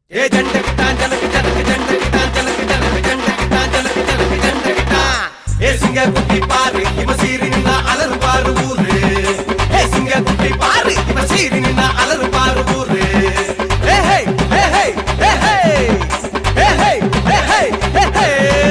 ஏ ஜண்டகிட்டான் ஜனக்கு ஜனக்கு ஜண்டகிட்டான் ஜனக்கு ஜனக்கு ஜண்டகிட்டான் ஜனக்கு ஜனக்கு ஜண்டகிட்டான் ஏ சிங்க குட்டி பாரு இவ சீறி நின்னா அலறு பாரு ஊரு ஏ சிங்க குட்டி பாரு இவ சீறி நின்னா அலறு பாரு ஊரு ஏ ஹே ஏ ஹே ஏ ஹே ஏ ஹே ஏ ஹே ஏ ஹே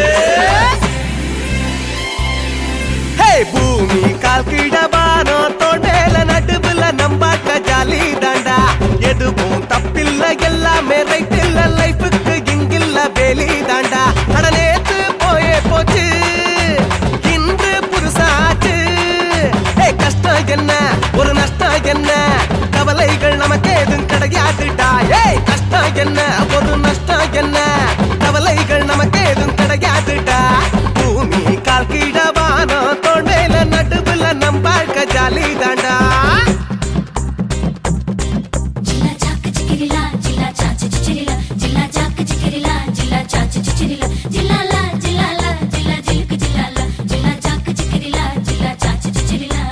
ஹே பூமி கால் கிடபானோ தொண்டேல நடுவுல நம்பாட்ட ஜாலி தாண்டா எதுவும் தப்பில்ல எல்லாமே ரைட் இல்ல லைஃபுக்கு இங்கில்ல வேலி தாண்டா அட நேத்து போயே போச்சு இன்று புதுசாச்சு ஏ கஷ்டம் என்ன ஒரு நஷ்டம் என்ன கவலைகள் நமக்கு எதுவும் கிடையாதுடா ஏய் கஷ்டம் என்ன ஒரு நஷ்டம் என்ன கவலைகள் நமக்கு எதுவும் கிடையாதுடா பூமி கால் கீழவானோ தொண்டையில நடுவுல நம்பாழ்க்க ஜாலி தாண்டா జిల్లా చాక చికిరిలా జిల్లా చాచి చిచిరిలా జిల్లా చాక చికిరిలా జిల్లా చాచి చిచిరిలా జిల్లాల జిల్లాల జిల్లా జిల్క జిల్లాల జిల్లా చాక చికిరిలా జిల్లా చాచి చిచిరిలా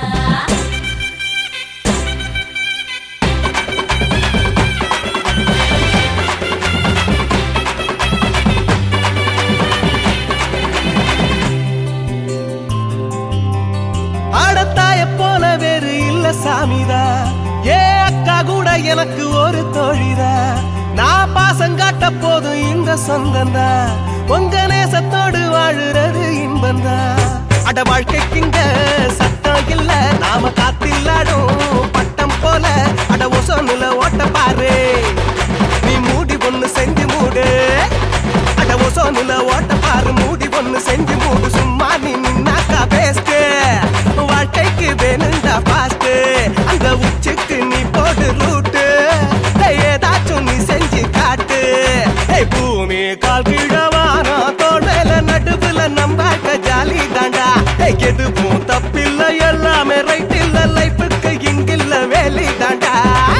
ஆடத்தாய போல வேறு இல்ல சாமிதா ஏ அக்கா கூட எனக்கு ஒரு தோழிதா நான் பாசங்காட்ட போதும் இந்த சொந்தந்தா உங்க நேசத்தோடு வாழுறது இன்பந்தா அட வாழ்க்கைக்குங்க சட்டம் இல்ல நாம காத்தில்லாடும் பட்டம் போல அட ஒசோனுல ஓட்ட பாரு நீ மூடி ஒண்ணு செஞ்சு மூடு அட ஒசோனுல ஓட்ட பாரு மூடி ஒண்ணு செஞ்சு மூடு சும்மா நீ நின்னாக்கா பேஸ்ட் வாழ்க்கைக்கு வேணுண்டா பாஸ்ட் அந்த உச்சிக்கு நீ போடு ரூட்டு ஏதாச்சும் நீ செஞ்சு காட்டு ஏய், பூமி கால் கீழவானா தோடல நடுவுல நம்பாக்க ஜாலி தாண்டா ஏய், எதுவும் தப்பில்ல எல்லாமே ரைட் இல்ல லைஃபுக்கு இங்கில்ல வேலி தாண்டா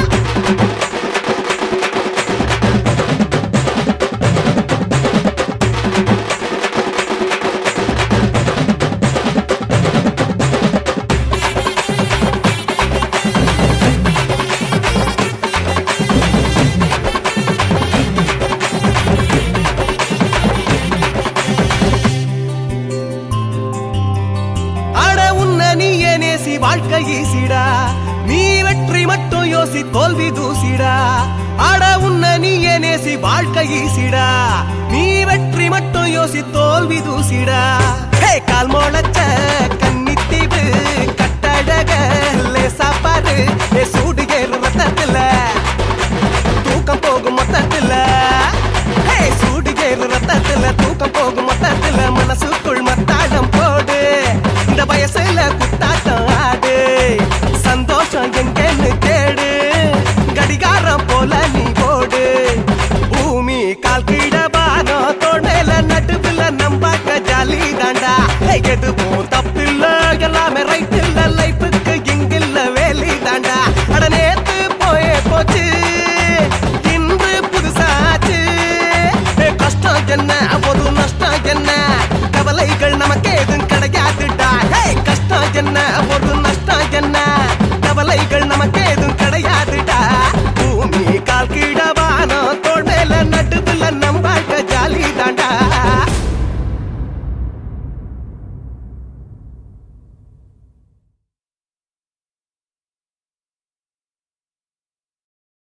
அட உன்ன நீயே நேசி வாழ்க்கை ஈசிடா நீ வெற்றி மட்டும் யோசி தோல்வி தூசிடா அட உன்ன நீயே நேசி வாழ்க்கை ஈசிடா நீ வெற்றி மட்டும் யோசி தோல்வி தூசிடா ஹே கால் முளைச்ச கன்னித்தீவு கட்டழக லேசா பாரு ஏ சூடு ஏறு ரத்தத்துல தூக்கம் போகும் மொத்தத்துல ஹே சூடு ஏறு ரத்தத்துல தூக்கம் போகும் மொத்தத்துல மனசுக்குள் மத்தாடம் போடு இந்த வயசுல